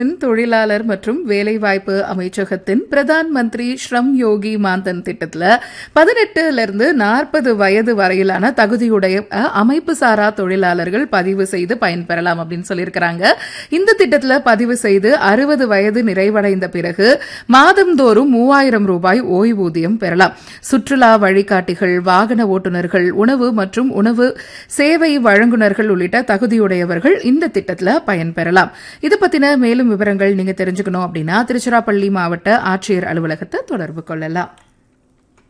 தொழிலாளர் மற்றும் வேலைவாய்ப்பு அமைச்சகத்தின் பிரதான் மந்திரி ஸ்ரம் யோகி மான்தன் திட்டத்துல பதினெட்டுல இருந்து நாற்பது வயது வரையிலான தகுதியுடைய அஹ், அமைப்பு சாரா தொழிலாளர்கள் பதிவு செய்து பயன்பெறலாம் அப்படின்னு சொல்லியிருக்கிறாங்க இந்த திட்டத்துல பதிவு செய்து அறுபது வயது நிறைவடைந்த பிறகு மாதந்தோறும் மூவாயிரம் ரூபாய் ஓய்வூதியம் பெறலாம் சுற்றுலா வழிகாட்டிகள் வாகன ஓட்டுநர்கள் உணவு மற்றும் உணவு சேவை வழங்குனர்கள் உள்ளிட்ட தகுதியுடையவர்கள் இந்த திட்டத்துல பயன்பெறலாம் இது பத்தின மேலும் விவரங்கள் நீங்க தெரிஞ்சுக்கணும் அப்படின்னா திருச்சிராப்பள்ளி மாவட்ட ஆட்சியர் அலுவலகத்தை தொடர்பு கொள்ளலாம்